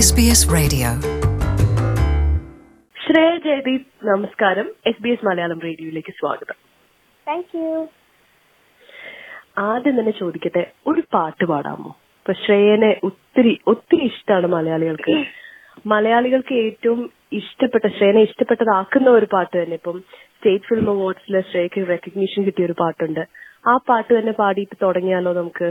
SBS Radio. Shreya Jayadeep നമസ്കാരം S B S Malayalam റേഡിയോയിലേക്ക് സ്വാഗതം താങ്ക് യു ആദ്യം തന്നെ ചോദിക്കട്ടെ ഒരു പാട്ട് പാടാമോ ഇപ്പൊ ശ്രേയനെ ഒത്തിരി ഒത്തിരി ഇഷ്ടമാണ് മലയാളികൾക്ക് മലയാളികൾക്ക് ഏറ്റവും ഇഷ്ടപ്പെട്ട ശ്രേയനെ ഇഷ്ടപ്പെട്ടതാക്കുന്ന ഒരു പാട്ട് തന്നെ ഇപ്പം സ്റ്റേറ്റ് ഫിലിം അവാർഡ്സിലെ ശ്രേയക്ക് റെക്കഗ്നീഷൻ കിട്ടിയ ഒരു പാട്ടുണ്ട് ആ പാട്ട് തന്നെ പാടിയിട്ട് തുടങ്ങിയാലോ നമുക്ക്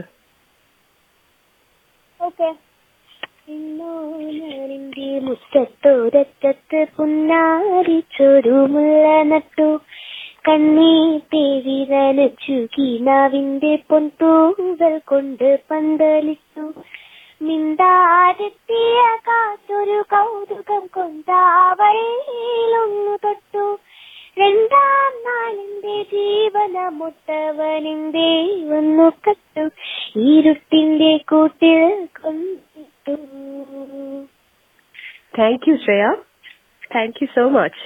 ഓക്കെ ഇന്നോനിന്റെ മുറ്റത്തോരറ്റത്ത് പുന്നാരി ചൊരുമുള്ള നട്ടു കണ്ണീട്ടെ വിരലച്ചു കീനാവിന്റെ പൊൻതൂവൽ കൊണ്ട് പന്തലിച്ചു മിണ്ടാരെത്തിയ കാറ്റൊരു കൗതുകം കൊണ്ടാവയിലൊന്നു തൊട്ടു രണ്ടാം നാളിന്റെ ജീവന മുട്ടവനിന്റെ ഒന്നു കട്ടു ഇരുട്ടിന്റെ കൂട്ടിൽ കൊണ്ടിട്ടു thank you Shreya thank you so much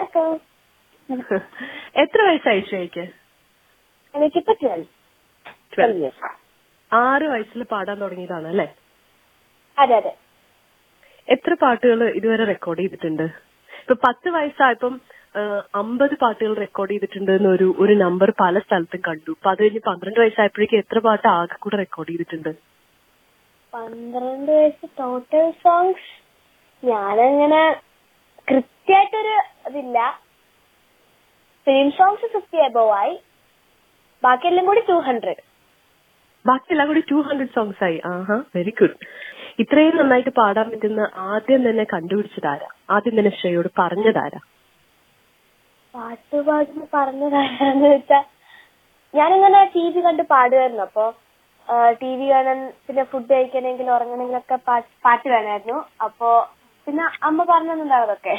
എത്ര വയസ്സായി ശ്രേയക്ക് എനിക്കിപ്പോ ട്വൽവ് ട്വൽവ് ആറ് വയസ്സിൽ പാടാൻ തുടങ്ങിയതാണ് അല്ലേ അതെ അതെ എത്ര പാട്ടുകൾ ഇതുവരെ റെക്കോർഡ് ചെയ്തിട്ടുണ്ട് ഇപ്പൊ പത്ത് വയസ്സായപ്പം അമ്പത് പാട്ടുകൾ റെക്കോർഡ് ചെയ്തിട്ടുണ്ട് എന്നൊരു ഒരു നമ്പർ പല സ്ഥലത്തും കണ്ടു അപ്പൊ അത് കഴിഞ്ഞ് പന്ത്രണ്ട് വയസ്സായപ്പോഴേക്കും എത്ര പാട്ട് ആകെ കൂടെ റെക്കോർഡ് ചെയ്തിട്ടുണ്ട് പന്ത്രണ്ട് വയസ്സ് ടോട്ടൽ സോങ്സ് ഞാനങ്ങനെ കൃത്യമായിട്ടൊരു ഇതില്ല ഫിലിം സോങ്സ് ഫിഫ്റ്റി എബോവ് ആയി ബാക്കിയെല്ലാം കൂടി ടു ഹൺഡ്രഡ് ബാക്കിയെല്ലാം കൂടി ടു ഹൺഡ്രഡ് സോങ്സ് ആയി ആഹാ വെരി ഗുഡ് ഇത്രയും നന്നായിട്ട് പാടാൻ പറ്റുന്ന ആദ്യം തന്നെ കണ്ടുപിടിച്ചതാരാ ആദ്യം തന്നെ ശ്രേയോട് പറഞ്ഞതാരാ പാട്ട് പാടുന്ന പറഞ്ഞതാരാന്ന് വെച്ചാ ഞാനിങ്ങനെ ടി വി കണ്ട് പാടുമായിരുന്നു അപ്പൊ ടി വി കാണാൻ പിന്നെ ഫുഡ് കഴിക്കണമെങ്കിൽ ഉറങ്ങണമെങ്കിലൊക്കെ പാ- പാട്ട് വേണമായിരുന്നു അപ്പൊ പിന്നെ അമ്മ പറഞ്ഞിട്ടുണ്ടാവും അതൊക്കെ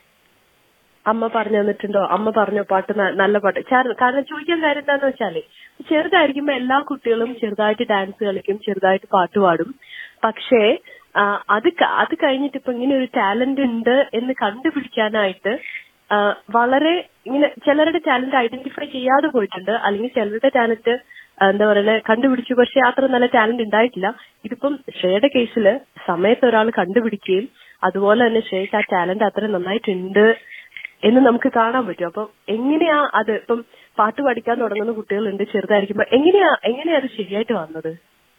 അമ്മ പറഞ്ഞു തന്നിട്ടുണ്ടോ അമ്മ പറഞ്ഞോ പാട്ട് ന- നല്ല പാട്ട് ചാർ- കാരണം ചോദിക്കാൻ കാര്യം എന്താന്ന് വെച്ചാല് ചെറുതായിരിക്കുമ്പോ എല്ലാ കുട്ടികളും ചെറുതായിട്ട് ഡാൻസ് കളിക്കും ചെറുതായിട്ട് പാട്ട് പാടും പക്ഷേ ആ, അത് ക- അത് കഴിഞ്ഞിട്ട് ഇപ്പൊ ഇങ്ങനെ ഒരു ടാലന്റ് ഉണ്ട് എന്ന് കണ്ടുപിടിക്കാനായിട്ട് ആ, വളരെ ഇങ്ങനെ ചിലരുടെ ടാലന്റ് ഐഡന്റിഫൈ ചെയ്യാതെ പോയിട്ടുണ്ട് അല്ലെങ്കിൽ ചിലരുടെ ടാലന്റ് എന്താ പറയുക കണ്ടുപിടിച്ചു പക്ഷെ അത്ര നല്ല ടാലന്റ് ഉണ്ടായിട്ടില്ല ഇതിപ്പം ശ്രേയുടെ കേസിൽ സമയത്ത് ഒരാൾ കണ്ടുപിടിക്കുകയും അതുപോലെ തന്നെ ശ്രേയക്ക് ആ ടാലന്റ് അത്ര നന്നായിട്ടുണ്ട് എന്ന് നമുക്ക് കാണാൻ പറ്റും അപ്പൊ എങ്ങനെയാ അത് ഇപ്പം പാട്ട് പഠിക്കാൻ തുടങ്ങുന്ന കുട്ടികളുണ്ട് ചെറുതായിരിക്കുമ്പോ എങ്ങനെയാ എങ്ങനെയാ അത് ശരിയായിട്ട് വന്നത്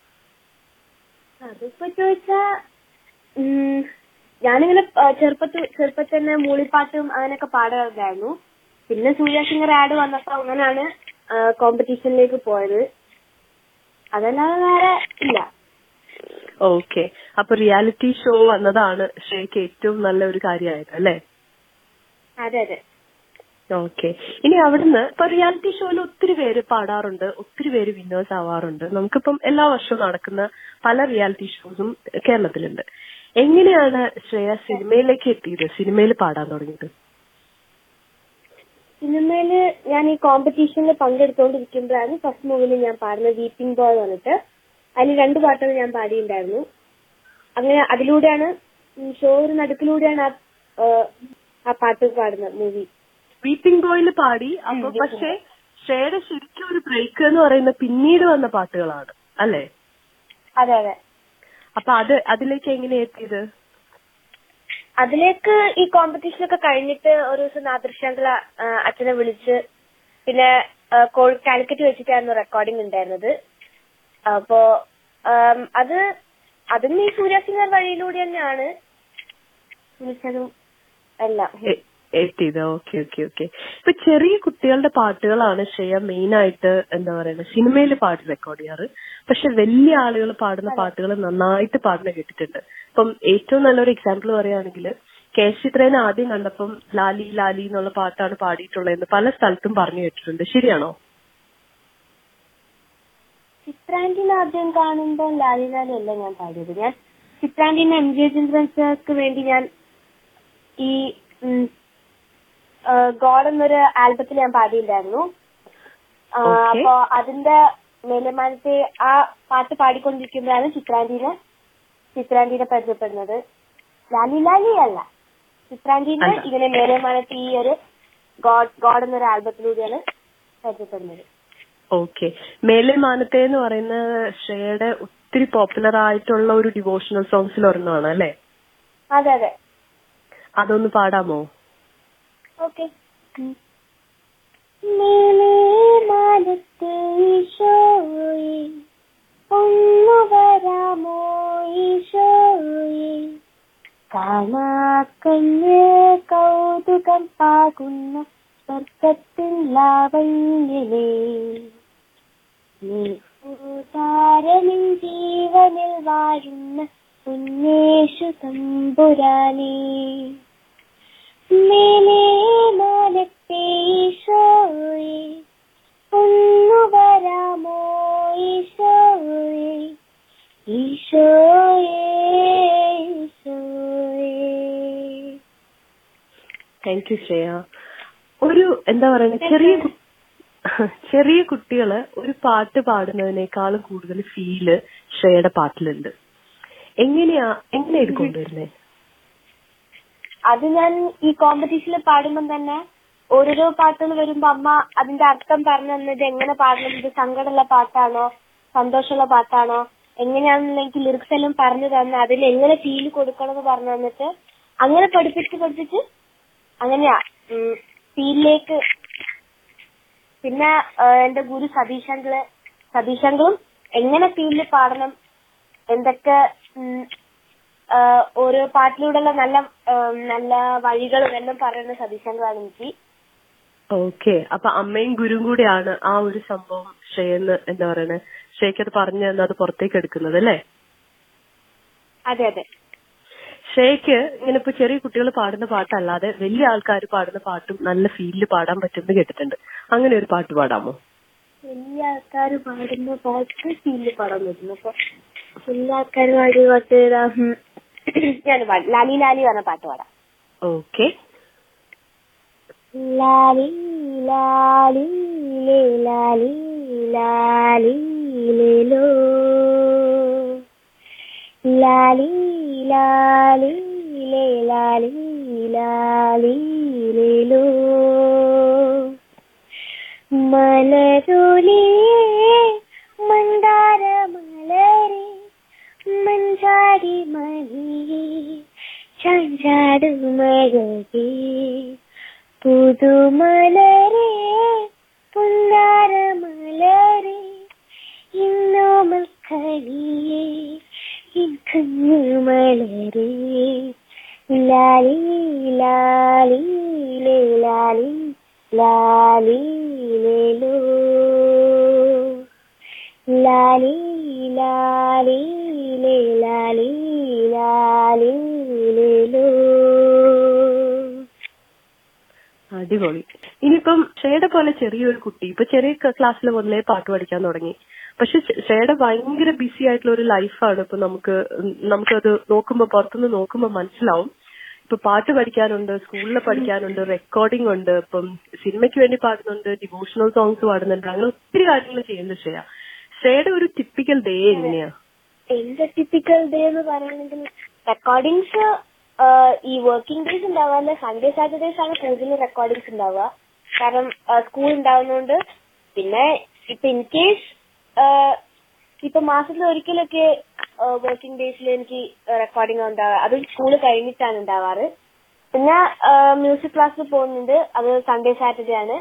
അതിപ്പോ ചോദിച്ചാ ഉം, ഞാനിങ്ങനെ ആ, ചെറുപ്പത്തിൽ ചെറുപ്പത്തിൽ തന്നെ മൂളിപ്പാട്ടും അങ്ങനെയൊക്കെ പാടാറുണ്ടായിരുന്നു പിന്നെ സൂര്യ സിംഗർ ആഡ് വന്നപ്പോ അങ്ങനെയാണ് കോമ്പറ്റീഷനിലേക്ക് പോയത് അതല്ലാതെ വേറെ ഇല്ല ഓക്കെ അപ്പൊ റിയാലിറ്റി ഷോ വന്നതാണ് ശ്രേയക്ക് ഏറ്റവും നല്ല ഒരു കാര്യമായത് അല്ലേ അതെ അതെ ഓക്കെ ഇനി അവിടുന്ന് ഇപ്പൊ റിയാലിറ്റി ഷോയിൽ ഒത്തിരി പേര് പാടാറുണ്ട് ഒത്തിരി പേര് വിന്നേഴ്സ് ആവാറുണ്ട് നമുക്കിപ്പം എല്ലാ വർഷവും നടക്കുന്ന പല റിയാലിറ്റി ഷോസും കേരളത്തിലുണ്ട് എങ്ങനെയാണ് ശ്രേയ സിനിമയിലേക്ക് എത്തിയത് സിനിമയിൽ പാടാൻ തുടങ്ങിയത് സിനിമയില് ഞാൻ ഈ കോമ്പറ്റീഷനിൽ പങ്കെടുത്തുകൊണ്ടിരിക്കുമ്പോഴാണ് ഫസ്റ്റ് മൂവിയിൽ ഞാൻ പാടുന്നത് വീപ്പിംഗ് ബോയ് വന്നിട്ട് അതിൽ രണ്ട് പാട്ടുകൾ ഞാൻ പാടിയിട്ടുണ്ടായിരുന്നു അങ്ങനെ അതിലൂടെയാണ് ഷോ ഒരു നടുക്കിലൂടെയാണ് ആ ആ, ആ പാട്ട് പാടുന്നത് മൂവി വീപ്പിംഗ് ബോയിൽ പാടി അപ്പൊ ഉം, പക്ഷെ ശ്രേയുടെ ശരിക്കും ഒരു ബ്രേക്ക് എന്ന് പറയുന്ന പിന്നീട് വന്ന പാട്ടുകളാണ് അല്ലെ അതെ അതെ അപ്പൊ അത് അതിലേക്ക് എങ്ങനെ എത്തിയത് അതിലേക്ക് ഈ കോമ്പറ്റീഷൻ ഒക്കെ കഴിഞ്ഞിട്ട് ഒരു ദിവസം നാദൃശാങ്കള അച്ഛനെ വിളിച്ച് പിന്നെ ആ, കോഴി- കാലിക്കറ്റ് വെച്ചിട്ടായിരുന്നു റെക്കോർഡിംഗ് ഉണ്ടായിരുന്നത് അപ്പോ ആം, അത് അതും ഈ സൂര്യ സിംഗർ വഴിയിലൂടെ തന്നെയാണ് വിളിച്ചതും എല്ലാം എ- എത്തിയത് ഓക്കെ ഓക്കെ ഓക്കെ ഇപ്പൊ ചെറിയ കുട്ടികളുടെ പാട്ടുകളാണ് ശ്രേയ മെയിൻ ആയിട്ട് എന്താ പറയുക സിനിമയിൽ പാടി റെക്കോർഡ് ചെയ്യാറ് പക്ഷെ വലിയ ആളുകൾ പാടുന്ന പാട്ടുകൾ നന്നായിട്ട് പാടുന്ന കേട്ടിട്ടുണ്ട് ഇപ്പം ഏറ്റവും നല്ലൊരു എക്സാമ്പിൾ പറയുകയാണെങ്കിൽ കെ എസ് ചിത്രേനെ ആദ്യം കണ്ടപ്പം ലാലി ലാലി എന്നുള്ള പാട്ടാണ് പാടിയിട്ടുള്ളതെന്ന് പല സ്ഥലത്തും പറഞ്ഞു കേട്ടിട്ടുണ്ട് ശരിയാണോ ചിത്രാന്റിനെ ആദ്യം കാണുമ്പോൾ ലാലി ലാലി അല്ല ഞാൻ പാടിയത് ഞാൻ ചിത്രാന്റിനെ എം ജെ ചിൽഡ്രൻ സാർക്ക് വേണ്ടി ഞാൻ ഈ ഉം, ആ, ഗോഡ് എന്നൊരു ആൽബത്തിൽ ഞാൻ പാടിയിട്ടുണ്ടായിരുന്നു ആ, Okay. അപ്പൊ അതിന്റെ മേലമാനത്തെ ആ പാട്ട് പാടിക്കൊണ്ടിരിക്കുമ്പോഴാണ് ചിത്രാന്റിനെ ചിത്രാന്റിനെ പരിചയപ്പെടുന്നത് ലാലി ലാലി അല്ല ചിത്രാന്റിനെ അല്ല. ഇങ്ങനെ മേലമാനത്തെ ഈ ഒരു ഗോഡ് ഗോഡ് എന്നൊരു ആൽബത്തിലൂടെയാണ് പരിചയപ്പെടുന്നത് ഓക്കെ മേലെ മാനത്തെ എന്ന് പറയുന്ന ശ്രേയയുടെ ഒത്തിരി പോപ്പുലർ ആയിട്ടുള്ള ഒരു ഡിവോഷണൽ സോങ്സിൽ ഒരെണ്ണമാണ് അല്ലേ അതെ അതെ അതൊന്ന് പാടാമോ ഓക്കെ മേലേ മാനത്തെ ഈശോയെ ഒന്നു വരാമോ ഈശോയെ കാണാക്കഞ്ഞ് കൗതുകം പാകുന്ന സ്വർഗത്തിൻ ലാവണ്യനേ നീ താരനിൻ ജീവനിൽ വാഴുന്ന ഉന്നേഷു തമ്പുരാനേ മേലേ മാനത്തെ ഈശോയെ ഒന്നു വരാമോ ഈശോയെ ഈശോയെ ഈശോയെ താങ്ക് യു ശ്രേയ ഒരു എന്താ പറയുക ചെറിയ കു- ചെറിയ കുട്ടികള് ഒരു പാട്ട് പാടുന്നതിനേക്കാളും കൂടുതൽ ഫീല് ശ്രേയയുടെ പാട്ടിലുണ്ട് എങ്ങനെയാ എങ്ങനെയാ ഇത് കൊണ്ടുവരുന്നേ അത് ഞാൻ ഈ കോമ്പറ്റീഷനിൽ പാടുമ്പോൾ തന്നെ ഓരോരോ പാട്ടുകൾ വരുമ്പോ അമ്മ അതിന്റെ അർത്ഥം പറഞ്ഞു തന്നത് എങ്ങനെ പാടണം ഇത് സങ്കടമുള്ള പാട്ടാണോ സന്തോഷമുള്ള പാട്ടാണോ എങ്ങനെയാണെന്നുള്ള എനിക്ക് ലിറിക്സ് എല്ലാം പറഞ്ഞു തന്ന് അതിൽ എങ്ങനെ ഫീൽ കൊടുക്കണം എന്ന് പറഞ്ഞു തന്നിട്ട് അങ്ങനെ പഠിപ്പിച്ച് പഠിപ്പിച്ച് അങ്ങനെയാ ഫീലിലേക്ക് പിന്നെ ആ, എന്റെ ഗുരു സതീശങ്കള് സതീശങ്കളും എങ്ങനെ ഫീലിൽ പാടണം എന്തൊക്കെ ഉം, ആ, ഓരോ പാട്ടിലൂടെയുള്ള നല്ല ആ, നല്ല വഴികളും എല്ലാം പറയുന്ന സതീശങ്കളാണ് എനിക്ക് ഓക്കെ അപ്പൊ അമ്മയും ഗുരുവും കൂടിയാണ് ആ ഒരു സംഭവം ശ്രേയെന്ന് എന്താ പറയണേ ശ്രേയ്ക്ക് അത് പറഞ്ഞു തന്നെ അത് പുറത്തേക്ക് എടുക്കുന്നത് അല്ലേ അതെ അതെ ശ്രേയ്ക്ക് ഇങ്ങനെ ഇപ്പൊ ചെറിയ കുട്ടികൾ പാടുന്ന പാട്ടല്ലാതെ വലിയ ആൾക്കാർ പാടുന്ന പാട്ടും നല്ല ഫീലിൽ പാടാൻ പറ്റുമെന്ന് കേട്ടിട്ടുണ്ട് അങ്ങനെ ഒരു പാട്ട് പാടാമോ വലിയ ആൾക്കാർ പാടുന്ന പാട്ട് ഫീലിൽ പാടാൻ പറ്റുന്നു അപ്പൊ വലിയ ആൾക്കാർ പാടിയ പാട്ട് ഏതാ? ഉം. ഞാൻ പാടാം ലാലി ലാലി പറഞ്ഞ പാട്ട് പാടാം ഓക്കെ ലാലി ലാലി ലേ ലാലി ലാലി ലേലോ ലാലി ലാലി ലേ ലാലി ലാലി ലേലോ മലരുലേ മന്ദാര മലരെ മഞ്ചാടി മണിയേ ചാഞ്ചാടുമഴകേ പുതുമലരെ പുന്നാര മലരെ ഇന്നോമൽ കളിയേ ഇൻ കുഞ്ഞു മലരെ ലാലി ലാലി ലേ ലാലി ലാലി ലേലോ ലാലി ലാലി ലേ ലാലി ലാലി ലേലോ അടിപൊളി ഇനിയിപ്പം ഷേയുടെ പോലെ ചെറിയൊരു കുട്ടി ഇപ്പൊ ചെറിയ ക്ലാസ്സിൽ മുതലേ പാട്ട് പഠിക്കാൻ തുടങ്ങി പക്ഷെ ഷേയുടെ ഭയങ്കര ബിസി ആയിട്ടുള്ള ഒരു ലൈഫാണ് ഇപ്പൊ നമുക്ക് ഉം നമുക്കത് നോക്കുമ്പോ പുറത്തുനിന്ന് നോക്കുമ്പോ മനസ്സിലാവും ഇപ്പൊ പാട്ട് പഠിക്കാനുണ്ട് സ്കൂളിൽ പഠിക്കാനുണ്ട് റെക്കോർഡിംഗ് ഉണ്ട് ഇപ്പം സിനിമയ്ക്ക് വേണ്ടി പാടുന്നുണ്ട് ഡിവോഷണൽ സോങ്സ് പാടുന്നുണ്ട് അങ്ങനെ ഒത്തിരി കാര്യങ്ങൾ ചെയ്യുന്നുണ്ട് ശ്രേയ ശ്രേയുടെ ഒരു ടിപ്പിക്കൽ ഡേ എങ്ങനെയാ എന്റെ ടിപ്പിക്കൽ ഡേ എന്ന് പറയുകയാണെങ്കിൽ റെക്കോർഡിങ്സ് ഈ വർക്കിംഗ് ഡേയ്സ് ഉണ്ടാവാറില്ല സൺഡേ സാറ്റർഡേസ് ആണ് കൂടുതൽ റെക്കോർഡിങ്സ് ഉണ്ടാവുക കാരണം സ്കൂൾ ഉണ്ടാവുന്നതുകൊണ്ട് പിന്നെ ഇപ്പൊ ഇൻ കേസ് ഇപ്പൊ മാസത്തിൽ ഒരിക്കലൊക്കെ വർക്കിംഗ് ഡേയ്സിൽ എനിക്ക് റെക്കോർഡിംഗ് ഉണ്ടാവുക അത് സ്കൂൾ കഴിഞ്ഞിട്ടാണ് ഉണ്ടാവാറ് പിന്നെ മ്യൂസിക് ക്ലാസ്സിൽ പോകുന്നുണ്ട് അത് സൺഡേ സാറ്റർഡേ ആണ്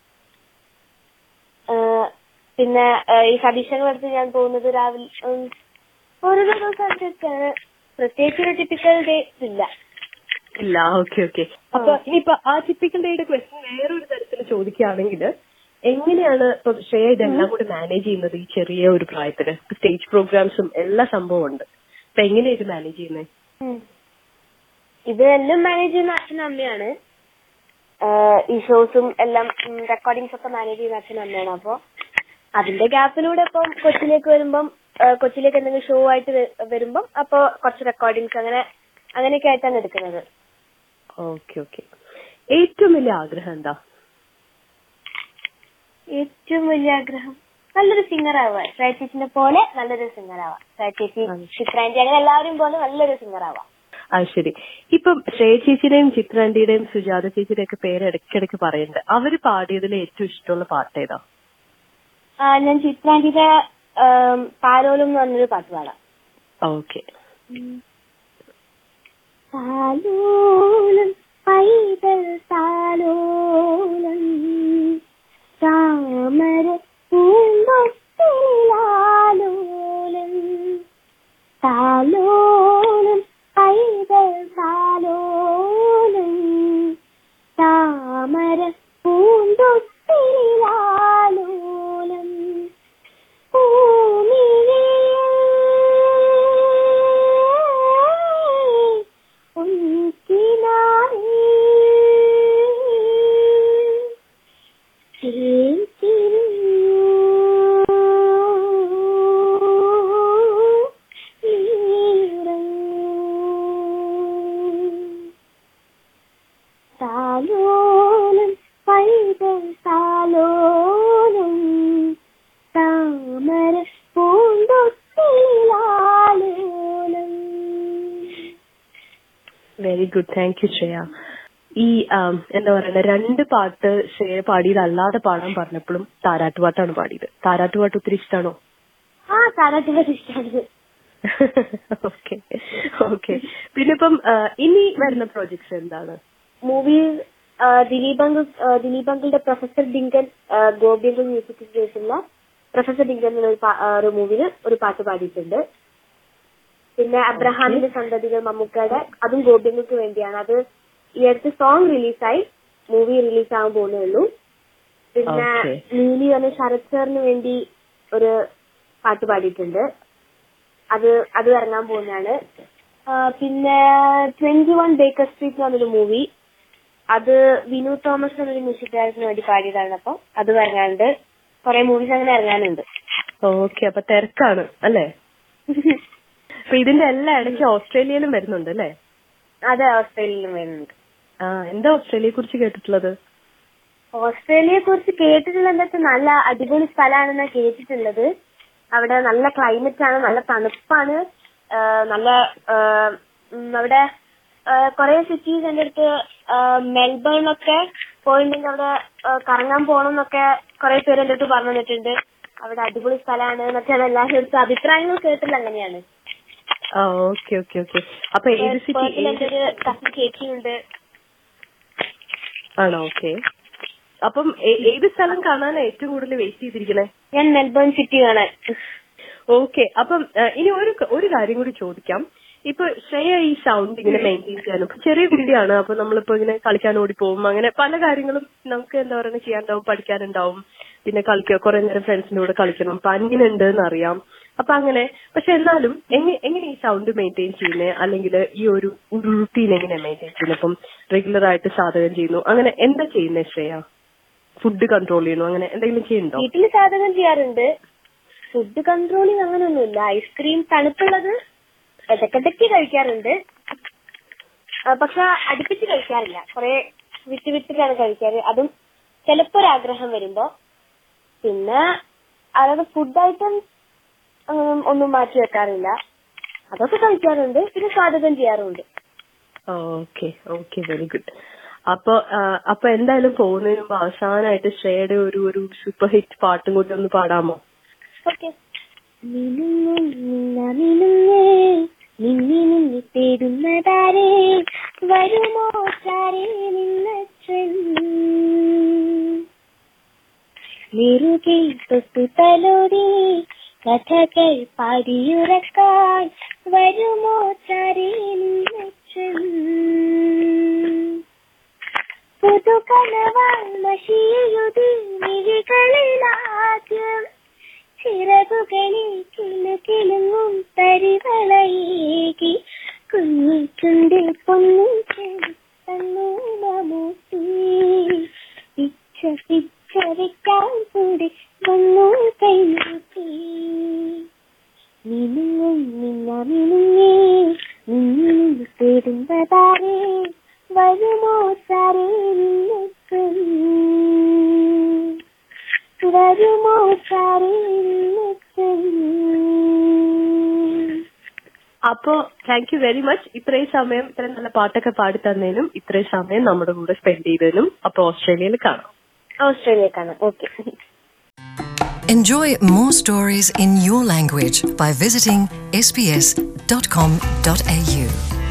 ഏഹ് പിന്നെ ഏഹ് ഈ സതീശങ്ങളുടെ അടുത്ത് ഞാൻ പോകുന്നത് രാവിലെ ഉം, ഓരോരോ ദിവസം അനുസരിച്ചാണ് പ്രത്യേകിച്ച് ഒരു ടിപ്പിക്കൽ ഡേ ഇല്ല ഇല്ല ഓക്കെ ഓക്കെ അപ്പൊ ഇനിയിപ്പൊ ആ ടിപ്പിക്കൽ ഡേയുടെ ക്വസ്റ്റ്യൻ വേറൊരു തരത്തിൽ ചോദിക്കുകയാണെങ്കിൽ എങ്ങനെയാണ് ഇപ്പൊ ശ്രേയ ഇതെല്ലാം കൂടി മാനേജ് ചെയ്യുന്നത് ഈ ചെറിയ ഒരു പ്രായത്തില് സ്റ്റേജ് പ്രോഗ്രാംസും എല്ലാ സംഭവം ഉണ്ട് അപ്പൊ എങ്ങനെയാ ഇത് മാനേജ് ചെയ്യുന്നത് ഇത് എല്ലാം മാനേജ് ചെയ്യുന്ന അച്ഛനും അമ്മയാണ് ഏഹ് ഈ ഷോസും എല്ലാം റെക്കോർഡിങ്സ് ഒക്കെ മാനേജ് ചെയ്യുന്ന അച്ഛനും അമ്മയാണ് അപ്പൊ അതിന്റെ ഗ്യാപ്പിലൂടെ ഇപ്പം കൊച്ചിയിലേക്ക് വരുമ്പം ഏഹ് കൊച്ചിയിലേക്ക് എന്തെങ്കിലും ഷോ ആയിട്ട് വ- വരുമ്പം അപ്പൊ കുറച്ച് റെക്കോർഡിങ്സ് അങ്ങനെ അങ്ങനെയൊക്കെ ആയിട്ടാണ് എടുക്കുന്നത് ഓക്കെ ഓക്കെ ഏറ്റവും വലിയ ആഗ്രഹം എന്താ ഏറ്റവും വലിയ ആഗ്രഹം നല്ലൊരു സിംഗർ ആവുക ശ്രേയ ചേച്ചിനെ പോലെ നല്ലൊരു സിംഗർ ആവാം ശ്രേയ ചേച്ചി ചിത്രാൻറ്റി അങ്ങനെ എല്ലാവരും പോലെ നല്ലൊരു സിംഗർ ആവാം അത് ശരി ഇപ്പം ശ്രേയ ചേച്ചിയുടെയും ചിത്രാന്റിയുടെയും സുജാത ചേച്ചിയുടെയും ഒക്കെ പേര് ഇടയ്ക്കിടയ്ക്ക് പറയുന്നുണ്ട് അവര് പാടിയതിൽ ഏറ്റവും ഇഷ്ടമുള്ള പാട്ട് ഏതാ ആ, ഞാൻ ചിത്രാൻറ്റിയുടെ താരോലും എന്ന് പറഞ്ഞൊരു പാട്ട് പാടാം ഓക്കെ താലോലം പൈതൽ താലോലം താമര പൂമ്പൊത്തിലാലോലം താലോലം പൈതൽ താലോലം താമര പൂമ്പൊത്തിലാലോലം താലോലം പൈതൽ താലോലം താമര പൂന്തൊട്ടിലാലോലം very good thank you Shreya ഈ ആം, എന്താ പറയുക രണ്ട് പാട്ട് ശ്രേയ പാടിയതല്ലാതെ പാടാൻ പറഞ്ഞപ്പോഴും താരാട്ടുപാട്ടാണ് പാടിയത് താരാട്ടുപാട്ട് ഒത്തിരി ഇഷ്ടമാണോ ആ താരാട്ടുപാട്ട് ഇഷ്ടമാണ് ഓക്കെ ഓക്കെ പിന്നെ ഇപ്പം ആ, ഇനി വരുന്ന പ്രോജക്ട്സ് എന്താണ് മൂവി ദിലീപ് അങ്കിൾ ദിലീപ് അങ്കിളുടെ professor Dinkan Gopi uncle music ചെയ്തിട്ടുള്ള പ്രൊഫസർ ഡിങ്കൻ എന്നുള്ള ഒരു പാ- ആ, ഒരു മൂവിയിൽ ഒരു പാട്ട് പാടിയിട്ടുണ്ട് പിന്നെ അബ്രഹാമിന്റെ സന്തതികൾ മമ്മൂക്കയുടെ അതും ഗോപി അങ്കിൾക്ക് വേണ്ടിയാണ് അത് ഈ അടുത്ത് സോങ് റിലീസായി മൂവി റിലീസ് ആവാൻ പോകുന്നേ ഉള്ളൂ പിന്നെ Okay. നീലി എന്ന ശരത് സാറിന് വേണ്ടി ഒരു പാട്ട് പാടിയിട്ടുണ്ട് അത് അത് ഇറങ്ങാൻ പോകുന്നതാണ് ആ, പിന്നെ ട്വന്റി വൺ ബേക്കർ സ്ട്രീറ്റ് എന്ന് പറഞ്ഞൊരു മൂവി അത് വിനു തോമസ് എന്നൊരു മ്യൂസിക് ഡയറക്ടറിന് വേണ്ടി പാടിയതാണ് അപ്പം അത് ഇറങ്ങാനുണ്ട് കുറെ മൂവീസ് അങ്ങനെ ഇറങ്ങാനുണ്ട് ഓക്കെ അപ്പൊ തിരക്കാണ് അല്ലേ അപ്പൊ ഇതിന്റെ എല്ലാ ഇടയ്ക്ക് ഓസ്ട്രേലിയയിലും വരുന്നുണ്ട് അല്ലേ അത് ഓസ്ട്രേലിയയിലും വരുന്നുണ്ട് ആ എന്താ ഓസ്ട്രേലിയയെ കുറിച്ച് കേട്ടിട്ടുള്ളത് ഓസ്ട്രേലിയയെ കുറിച്ച് കേട്ടിട്ടുള്ള എന്താ വെച്ചാൽ നല്ല അടിപൊളി സ്ഥലമാണെന്നാ കേട്ടിട്ടുള്ളത് അവിടെ നല്ല ക്ലൈമറ്റ് ആണ് നല്ല തണുപ്പാണ് ആ, നല്ല ആ, ഉം, അവിടെ കുറെ സിറ്റീസ് എന്റെ അടുത്ത് മെൽബൺ ഒക്കെ പോയിട്ടുണ്ടെങ്കിൽ അവിടെ ആ, കറങ്ങാൻ പോകണം എന്നൊക്കെ കുറെ പേര് എന്റെ അടുത്ത് പറഞ്ഞു തന്നിട്ടുണ്ട് അവിടെ അടിപൊളി സ്ഥലമാണ് എന്നൊക്കെ എല്ലാവരും അടുത്ത് അഭിപ്രായങ്ങൾ കേട്ടില്ല അങ്ങനെയാണ് ആ ഓക്കെ ഓക്കെ ഓക്കെ അപ്പൊ ഏത് സിറ്റി പേർത്തിൽ എന്റെ ഒരു കസിൻ ചേച്ചിയുണ്ട് ആണോ ഓക്കെ അപ്പം ഏ- ഏത് സ്ഥലം കാണാനാ ഏറ്റവും കൂടുതൽ വെയിറ്റ് ചെയ്തിരിക്കണേ ഞാൻ മെൽബൺ സിറ്റി കാണാൻ ഓക്കെ അപ്പം ആ, ഇനി ഒരു ക- ഒരു കാര്യം കൂടി ചോദിക്കാം ഇപ്പൊ ശ്രേയ ഈ സൗണ്ട് ഇങ്ങനെ മെയിൻറ്റെയിൻ ചെയ്യാനും ഇപ്പൊ ചെറിയ കുട്ടിയാണ് അപ്പൊ നമ്മളിപ്പോ ഇങ്ങനെ കളിക്കാൻ ഓടി പോകും അങ്ങനെ പല കാര്യങ്ങളും നമുക്ക് എന്താ പറയുക ചെയ്യാനുണ്ടാവും പഠിക്കാനുണ്ടാവും പിന്നെ കളിക്കുക കുറെ നേരം ഫ്രണ്ട്സിന്റെ കൂടെ കളിക്കണം അപ്പൊ ഉണ്ട് എന്നറിയാം അപ്പൊ അങ്ങനെ പക്ഷെ എന്നാലും എങ്ങനെ എങ്ങനെ ഈ സൗണ്ട് മെയിൻറ്റെയിൻ ചെയ്യുന്നത് അല്ലെങ്കിൽ ഈ ഒരു റുട്ടീൻ എങ്ങനെ മെയിൻറ്റെയിൻ ചെയ്യുന്നത് ഇപ്പം റെഗുലർ ആയിട്ട് സാധകം ചെയ്യുന്നു അങ്ങനെ എന്താ ചെയ്യുന്നത് ശ്രേയ ഫുഡ് കൺട്രോൾ ചെയ്യുന്നു അങ്ങനെ എന്തെങ്കിലും ചെയ്യുന്നുണ്ടോ വീട്ടിൽ സാധകം ചെയ്യാറുണ്ട് ഫുഡ് കൺട്രോളിങ് അങ്ങനെയൊന്നുമില്ല ഐസ്ക്രീം തണുപ്പുള്ളത് ഇടയ്ക്കിടയ്ക്ക് കഴിക്കാറുണ്ട് ആ, പക്ഷെ അടുപ്പിച്ച് കഴിക്കാറില്ല കുറെ വിട്ട് വിട്ടിട്ടാണ് കഴിക്കാറ് അതും ചിലപ്പോ ഒരു ആഗ്രഹം വരുമ്പോ പിന്നെ അതായത് ഫുഡ് ഐറ്റംസ് ഒന്നും മാറ്റി വെക്കാറില്ല അതൊക്കെ കഴിക്കാറുണ്ട് പിന്നെ സ്വാഗതം ചെയ്യാറുണ്ട് ഓക്കെ ഓക്കെ വെരി ഗുഡ് അപ്പൊ ആ, അപ്പൊ എന്തായാലും പോകുന്നതിന് മുമ്പ് അവസാനമായിട്ട് ശ്രേയയുടെ ഒരു ഒരു സൂപ്പർ ഹിറ്റ് പാട്ടും കൂടി ഒന്ന് പാടാമോ ഓക്കെ മിനുങ്ങും നിന്ന മിനുങ്ങേ നിന്നി നിന്നി തേടുന്നതാരേ വരുമോ ചാരേ നിന്നച്ഛൻ നെറുകെ തൊട്ടു തലോടി കഥകൾ പാടിയുറക്കാൻ വരുമോ ചാരേ നിന്നച്ഛൻ പുതുകലവാൽ മഷിയുതി മിഴികളിലാദ്യം ചിറകുകളിൽ കിളുകിളുങ്ങും തരിവളയേകി കുഞ്ഞി ചുണ്ടിൽ പൊന്നും തന്നൂലമൂട്ടി പിച്ച പിച്ച വെക്കാൻ കൂടി വന്നു കൈനീട്ടി മിനുങ്ങും മിന്ന മിനുങ്ങേ മിന്നി നിന്ന് തേടുന്നതാരേ വരുമോ സാരേ നിന്നെത്തും വരുമോ സാരേ നിന്നെത്തും അപ്പോ താങ്ക് യു വെരി മച്ച് ഇത്രയും സമയം ഇത്രയും നല്ല പാട്ടൊക്കെ പാടി തന്നതിനും ഇത്രയും സമയം നമ്മുടെ കൂടെ സ്പെൻഡ് ചെയ്തതിനും അപ്പൊ ഓസ്ട്രേലിയയിൽ കാണാം ഓസ്ട്രേലിയക്കാണ് okay Enjoy more stories in your language by visiting sbs.com.au.